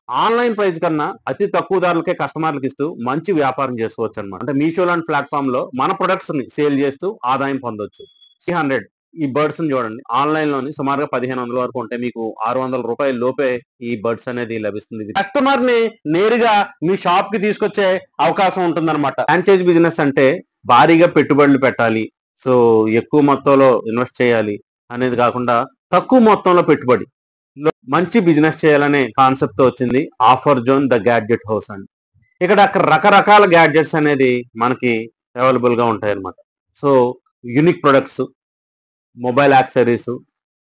online price కన్నా అతి తక్కువ ధరలకే కస్టమర్లకు ఇస్తూ మంచి వ్యాపారం చేసుకోవచ్చు అనమాట అంటే మీషో లాంటి ప్లాట్ఫామ్ లో మన ప్రొడక్ట్స్ ని సేల్ చేస్తూ ఆదాయం పొందొచ్చు త్రీ హండ్రెడ్ ఈ బర్డ్స్ ని చూడండి ఆన్లైన్ లోని సుమారుగా పదిహేను వందల వరకు ఉంటే మీకు ఆరు వందల రూపాయల లోపే ఈ బర్డ్స్ అనేది లభిస్తుంది కస్టమర్ ని నేరుగా మీ షాప్ కి తీసుకొచ్చే అవకాశం ఉంటుందన్నమాట ఫ్రాంచైజ్ బిజినెస్ అంటే భారీగా పెట్టుబడులు పెట్టాలి సో ఎక్కువ మొత్తంలో ఇన్వెస్ట్ చేయాలి అనేది కాకుండా తక్కువ మొత్తంలో పెట్టుబడి లో మంచి బిజినెస్ చేయాలనే కాన్సెప్ట్ తో వచ్చింది offer zone the gadget house అండి ఇక్కడ అక్కడ రకరకాల గ్యాడ్జెట్స్ అనేది మనకి అవైలబుల్ గా ఉంటాయి అన్నమాట so unique products mobile accessories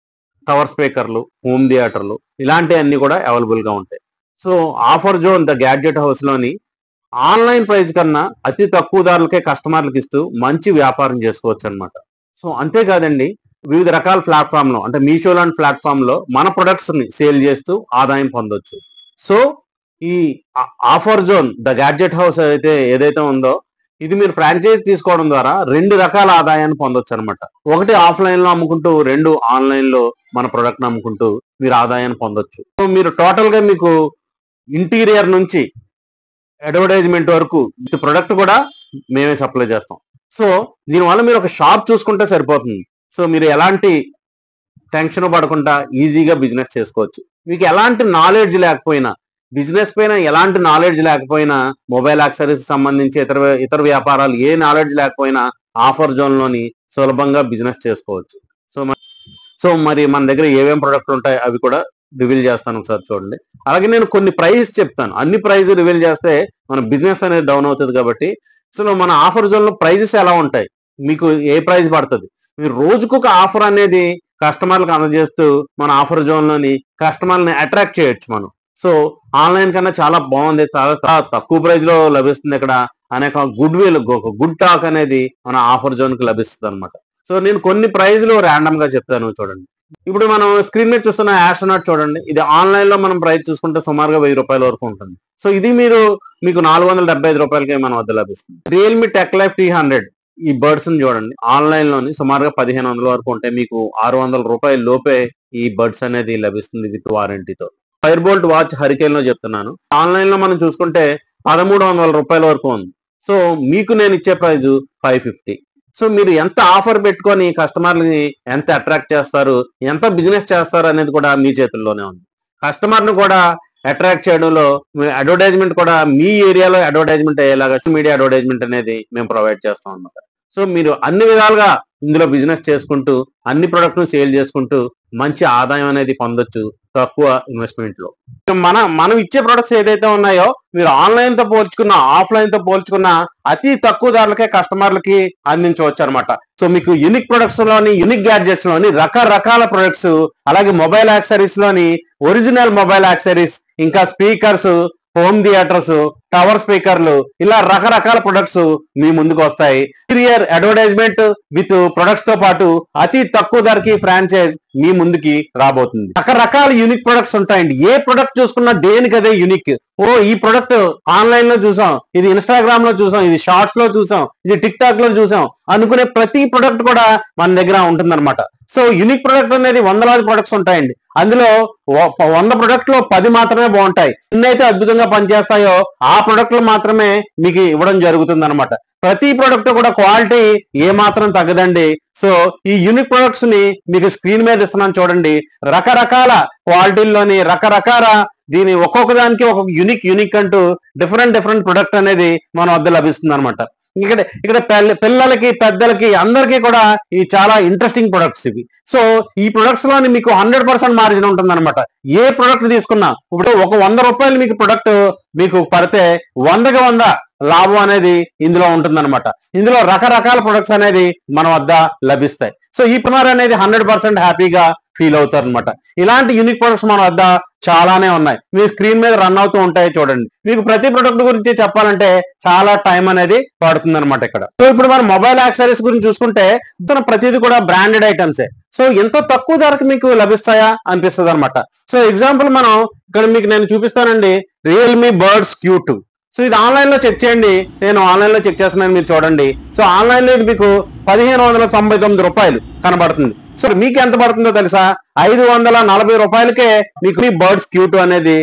tower స్పీకర్లు హోమ్ థియేటర్లు ఇలాంటివన్నీ కూడా అవైలబుల్ గా ఉంటాయి so offer zone the gadget house లోని ఆన్లైన్ ప్రైస్ కన్నా అతి తక్కువ ధరలకే కస్టమర్లకు ఇస్తూ మంచి వ్యాపారం చేసుకోవచ్చు అనమాట సో అంతేకాదండి వివిధ రకాల ప్లాట్ఫామ్ లో అంటే మీషో లాంటి ప్లాట్ఫామ్ లో మన ప్రొడక్ట్స్ ని సేల్ చేస్తూ ఆదాయం పొందొచ్చు సో ఈ offer zone the gadget house అయితే ఏదైతే ఉందో ఇది మీరు ఫ్రాంచైజ్ తీసుకోవడం ద్వారా రెండు రకాల ఆదాయాన్ని పొందొచ్చు అనమాట ఒకటి ఆఫ్లైన్ లో అమ్ముకుంటూ రెండు ఆన్లైన్ లో మన ప్రొడక్ట్ అమ్ముకుంటూ మీరు ఆదాయాన్ని పొందొచ్చు సో మీరు టోటల్ గా మీకు ఇంటీరియర్ నుంచి అడ్వర్టైజ్మెంట్ వరకు ఇది ప్రొడక్ట్ కూడా మేమే సప్లై చేస్తాం సో దీనివల్ల మీరు ఒక షాప్ చూసుకుంటే సరిపోతుంది సో మీరు ఎలాంటి టెన్షన్ పడకుండా ఈజీగా బిజినెస్ చేసుకోవచ్చు మీకు ఎలాంటి నాలెడ్జ్ లేకపోయినా బిజినెస్ పైన ఎలాంటి నాలెడ్జ్ లేకపోయినా మొబైల్ యాక్సరీస్ సంబంధించి ఇతర ఇతర వ్యాపారాలు ఏ నాలెడ్జ్ లేకపోయినా ఆఫర్ జోన్ లోని సులభంగా బిజినెస్ చేసుకోవచ్చు సో మ- సో మరి మన దగ్గర ఏమేం ప్రొడక్ట్ ఉంటాయి అవి కూడా రివీల్ చేస్తాను ఒకసారి చూడండి అలాగే నేను కొన్ని ప్రైస్ చెప్తాను అన్ని ప్రైజ్ రివీల్ చేస్తే మన బిజినెస్ అనేది డౌన్ అవుతుంది కాబట్టి అసలు మన ఆఫర్ జోన్ లో ప్రైజెస్ ఎలా ఉంటాయి మీకు ఏ ప్రైస్ పడుతుంది మీరు రోజుకు ఒక ఆఫర్ అనేది కస్టమర్లకు అందజేస్తూ మన ఆఫర్ జోన్ లోని కస్టమర్ని అట్రాక్ట్ చేయొచ్చు మనం సో ఆన్లైన్ కన్నా చాలా బాగుంది చాలా చాలా తక్కువ ప్రైస్ లో లభిస్తుంది ఇక్కడ అనేక గుడ్ విల్ గుడ్ టాక్ అనేది మన ఆఫర్ జోన్ కి లభిస్తుంది అనమాట సో నేను కొన్ని ప్రైజ్లు ర్యాండమ్ గా చెప్తాను చూడండి ఇప్పుడు మనం స్క్రీన్ మీద చూస్తున్న యాస్ట్రోనాట్ చూడండి ఇది ఆన్లైన్ లో మనం ప్రైస్ చూసుకుంటే సుమారుగా వెయ్యి రూపాయల వరకు ఉంటుంది సో ఇది మీరు మీకు నాలుగు వందల డెబ్బై ఐదు రూపాయలకి మన వద్ద లభిస్తుంది Realme tech life T hundred ఈ బర్డ్స్ ని చూడండి ఆన్లైన్ లోని సుమారుగా పదిహేను వందల వరకు ఉంటే మీకు ఆరు వందల రూపాయల లోపే ఈ బర్డ్స్ అనేది లభిస్తుంది విత్ వారంటీతో ఫైర్ బోల్ట్ వాచ్ హరికేన్ లో చెప్తున్నాను ఆన్లైన్ లో మనం చూసుకుంటే పదమూడు వందల రూపాయల వరకు ఉంది సో మీకు నేను ఇచ్చే ప్రైస్ ఫైవ్ ఫిఫ్టీ సో మీరు ఎంత ఆఫర్ పెట్టుకొని కస్టమర్ని ఎంత అట్రాక్ట్ చేస్తారు ఎంత బిజినెస్ చేస్తారు అనేది కూడా మీ చేతుల్లోనే ఉంది కస్టమర్ని కూడా అట్రాక్ట్ చేయడంలో అడ్వర్టైజ్మెంట్ కూడా మీ ఏరియాలో అడ్వర్టైజ్మెంట్ అయ్యేలాగా మీడియా అడ్వర్టైజ్మెంట్ అనేది మేము ప్రొవైడ్ చేస్తాం అన్నమాట సో మీరు అన్ని విధాలుగా ఇందులో బిజినెస్ చేసుకుంటూ అన్ని ప్రొడక్ట్ సేల్ చేసుకుంటూ మంచి ఆదాయం అనేది పొందొచ్చు తక్కువ ఇన్వెస్ట్మెంట్ లో మన మనం ఇచ్చే ప్రొడక్ట్స్ ఏదైతే ఉన్నాయో మీరు ఆన్లైన్ తో పోల్చుకున్న ఆఫ్లైన్ తో పోల్చుకున్న అతి తక్కువ ధరలకే కస్టమర్లకి అందించవచ్చు అనమాట సో మీకు యూనిక్ ప్రొడక్ట్స్ లోని యూనిక్ గ్యాడ్జెట్స్ లోని రకరకాల ప్రొడక్ట్స్ అలాగే మొబైల్ యాక్సరీస్ లోని ఒరిజినల్ మొబైల్ యాక్సరీస్ ఇంకా స్పీకర్స్ హోమ్ థియేటర్స్ టవర్ స్పీకర్లు ఇలా రకరకాల ప్రొడక్ట్స్ మీ ముందుకు వస్తాయి ఇంటీరియర్ అడ్వర్టైజ్మెంట్ విత్ ప్రొడక్ట్స్ తో పాటు అతి తక్కువ ధరకి ఫ్రాంచైజ్ మీ ముందుకి రాబోతుంది రకరకాల యూనిక్ ప్రొడక్ట్స్ ఉంటాయండి ఏ ప్రొడక్ట్ చూసుకున్నా దేనికి అదే యూనిక్ ఓ ఈ ప్రొడక్ట్ ఆన్లైన్ లో చూసాం ఇది ఇన్స్టాగ్రామ్ లో చూసాం ఇది షార్ట్స్ లో చూసాం ఇది టిక్ టాక్ లో చూసాం అనుకునే ప్రతి ప్రొడక్ట్ కూడా మన దగ్గర ఉంటుందన్నమాట సో యూనిక్ ప్రొడక్ట్ అనేది వందలాది ప్రొడక్ట్స్ ఉంటాయండి అందులో వ- వంద ప్రొడక్ట్ లో పది మాత్రమే బాగుంటాయి ఎన్నైతే అద్భుతంగా పనిచేస్తాయో ఆ ప్రొడక్ట్లు మాత్రమే మీకు ఇవ్వడం జరుగుతుంది అనమాట ప్రతి ప్రొడక్ట్ కూడా క్వాలిటీ ఏ మాత్రం తగ్గదండి సో ఈ యూనిక్ ప్రొడక్ట్స్ ని మీకు స్క్రీన్ మీద ఇస్తున్నాను చూడండి రకరకాల క్వాలిటీల్లోని రకరకాల దీని ఒక్కొక్క దానికి ఒక్కొక్క యూనిక్ యూనిక్ అంటూ డిఫరెంట్ డిఫరెంట్ ప్రొడక్ట్ అనేది మన వద్ద లభిస్తుంది అనమాట ఇక్కడ ఇక్కడ పిల్ల- పిల్లలకి పెద్దలకి అందరికీ కూడా ఇవి చాలా ఇంట్రెస్టింగ్ ప్రొడక్ట్స్ ఇవి సో ఈ ప్రొడక్ట్స్ లోని మీకు హండ్రెడ్ పర్సెంట్ మార్జిన్ ఉంటుంది అనమాట ఏ ప్రొడక్ట్ తీసుకున్నా ఇప్పుడు ఒక వంద రూపాయలు మీకు ప్రొడక్ట్ మీకు పడితే వందకి వంద లాభం అనేది ఇందులో ఉంటుందన్నమాట ఇందులో రకరకాల ప్రొడక్ట్స్ అనేది మన వద్ద లభిస్తాయి సో ఈ పునర్ అనేది హండ్రెడ్ పర్సెంట్ హ్యాపీగా ఫీల్ అవుతారు అనమాట ఇలాంటి యూనిక్ ప్రొడక్ట్స్ మన వద్ద చాలానే ఉన్నాయి మీ స్క్రీన్ మీద రన్ అవుతూ ఉంటాయి చూడండి మీకు ప్రతి ప్రొడక్ట్ గురించి చెప్పాలంటే చాలా టైం అనేది పడుతుంది అనమాట ఇక్కడ సో ఇప్పుడు మనం మొబైల్ యాక్సరీస్ గురించి చూసుకుంటే ఇతను ప్రతిదీ కూడా బ్రాండెడ్ ఐటమ్సే సో ఎంత తక్కువ ధరకు మీకు లభిస్తాయా అనిపిస్తుంది అనమాట సో ఎగ్జాంపుల్ మనం ఇక్కడ మీకు నేను చూపిస్తానండి Realme buds Q two so ఇది ఆన్లైన్ లో చెక్ చేయండి నేను ఆన్లైన్ లో చెక్ చేస్తున్నాను మీరు చూడండి సో ఆన్లైన్ లో ఇది మీకు పదిహేను వందల తొంభై తొమ్మిది రూపాయలు కనబడుతుంది సో మీకు ఎంత పడుతుందో తెలుసా ఐదు వందల నలభై రూపాయలకే మీకు ఈ బర్డ్స్ క్యూట్ అనేది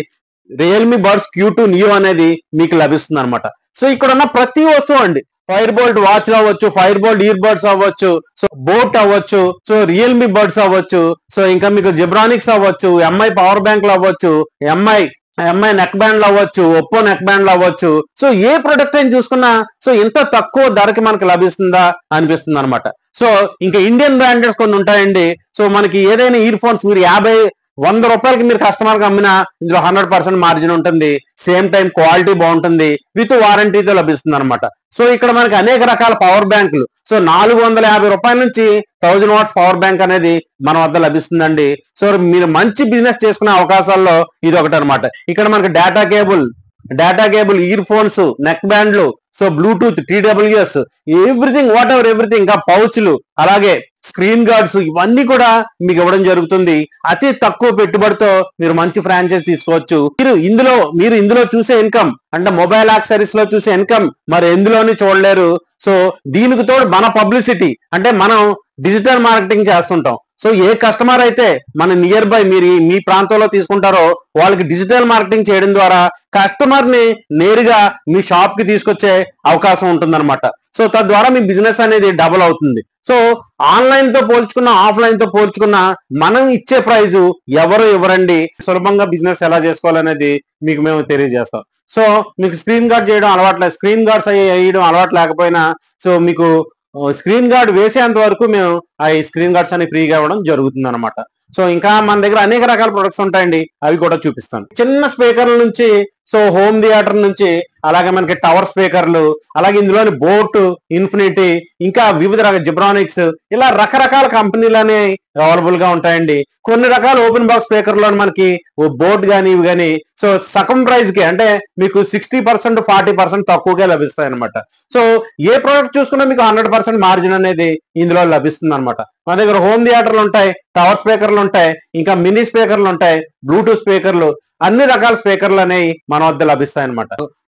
Realme buds Q two Neo అనేది మీకు లభిస్తుంది అనమాట సో ఇక్కడ ఉన్న ప్రతి వస్తువు అండి ఫైర్ బోల్ట్ వాచ్ అవ్వచ్చు ఫైర్ బోల్ట్ ఇయర్ బర్డ్స్ అవ్వచ్చు సో బోట్ అవ్వచ్చు సో రియల్మీ బర్డ్స్ అవ్వచ్చు సో ఇంకా మీకు జిబ్రానిక్స్ అవ్వచ్చు ఎంఐ పవర్ బ్యాంక్లు అవ్వచ్చు ఎంఐ ఎంఐ నెక్ బ్యాండ్లు అవ్వచ్చు ఒప్పో నెక్ బ్యాండ్లు అవ్వచ్చు సో ఏ ప్రొడక్ట్ అయినా చూసుకున్నా సో ఇంత తక్కువ ధరకి మనకి లభిస్తుందా అనిపిస్తుంది అనమాట సో ఇంకా ఇండియన్ బ్రాండెడ్స్ కొన్ని ఉంటాయండి సో మనకి ఏదైనా ఇయర్ ఫోన్స్ మీరు యాభై వంద రూపాయలకి మీరు కస్టమర్ కి అమ్మినా ఇందులో హండ్రెడ్ పర్సెంట్ మార్జిన్ ఉంటుంది సేమ్ టైం క్వాలిటీ బాగుంటుంది విత్ వారంటీతో లభిస్తుంది అనమాట సో ఇక్కడ మనకి అనేక రకాల పవర్ బ్యాంకులు సో నాలుగు వందల యాభై రూపాయల నుంచి థౌజండ్ వాట్స్ పవర్ బ్యాంక్ అనేది మన వద్ద లభిస్తుందండి సో మీరు మంచి బిజినెస్ చేసుకునే అవకాశాల్లో ఇది ఒకటి అనమాట ఇక్కడ మనకి data cable data cable earphones neck బ్యాండ్లు so Bluetooth TWS everything whatever everything ఇంకా పౌచ్లు అలాగే స్క్రీన్ గార్డ్స్ ఇవన్నీ కూడా మీకు ఇవ్వడం జరుగుతుంది అతి తక్కువ పెట్టుబడితో మీరు మంచి ఫ్రాంచైజ్ తీసుకోవచ్చు మీరు ఇందులో మీరు ఇందులో చూసే ఇన్కమ్ అంటే మొబైల్ యాక్సరీస్ లో చూసే ఇన్కమ్ మరి ఎందులోని చూడలేరు సో దీనికి తోడు మన పబ్లిసిటీ అంటే మనం డిజిటల్ మార్కెటింగ్ చేస్తుంటాం సో ఏ కస్టమర్ అయితే మన నియర్ బై మీరు ఈ- మీ ప్రాంతంలో తీసుకుంటారో వాళ్ళకి డిజిటల్ మార్కెటింగ్ చేయడం ద్వారా కస్టమర్ ని నేరుగా మీ షాప్ కి తీసుకొచ్చే అవకాశం ఉంటుందన్నమాట సో తద్వారా మీ బిజినెస్ అనేది డబుల్ అవుతుంది సో ఆన్లైన్ తో పోల్చుకున్న ఆఫ్లైన్ తో పోల్చుకున్న మనం ఇచ్చే ప్రైజు ఎవరు ఇవ్వరండి సులభంగా బిజినెస్ ఎలా చేసుకోవాలనేది మీకు మేము తెలియజేస్తాం సో మీకు స్క్రీన్ గార్డ్ చేయడం అలవాట్లేదు స్క్రీన్ గార్డ్స్ అయ్యి వేయడం అలవాటు లేకపోయినా సో మీకు స్క్రీన్ గార్డ్ వేసేంత వరకు మేము ఆ స్క్రీన్ గార్డ్స్ అని ఫ్రీగా ఇవ్వడం జరుగుతుంది అనమాట సో ఇంకా మన దగ్గర అనేక రకాల ప్రొడక్ట్స్ ఉంటాయండి అవి కూడా చూపిస్తాను చిన్న స్పీకర్ల నుంచి సో హోమ్ థియేటర్ నుంచి అలాగే మనకి టవర్ స్పీకర్లు అలాగే ఇందులోని బోట్ ఇన్ఫినిటీ ఇంకా వివిధ రకాల జిబ్రానిక్స్ ఇలా రకరకాల కంపెనీలు అనేవి అవైలబుల్ గా ఉంటాయండి కొన్ని రకాల ఓపెన్ బాక్స్ స్పీకర్లో మనకి బోట్ కానీ ఇవి కానీ సో సగం ప్రైస్ కి అంటే మీకు సిక్స్టీ పర్సెంట్ ఫార్టీ పర్సెంట్ తక్కువగా లభిస్తాయి అనమాట సో ఏ ప్రోడక్ట్ చూసుకున్నా మీకు హండ్రెడ్ పర్సెంట్ మార్జిన్ అనేది ఇందులో లభిస్తుంది అనమాట మన దగ్గర హోమ్ థియేటర్లు ఉంటాయి టవర్ స్పీకర్లు ఉంటాయి ఇంకా మినీ స్పీకర్లు ఉంటాయి బ్లూటూత్ స్పీకర్లు అన్ని రకాల స్పీకర్లు అనేవి మన వద్ద లభిస్తాయి అనమాట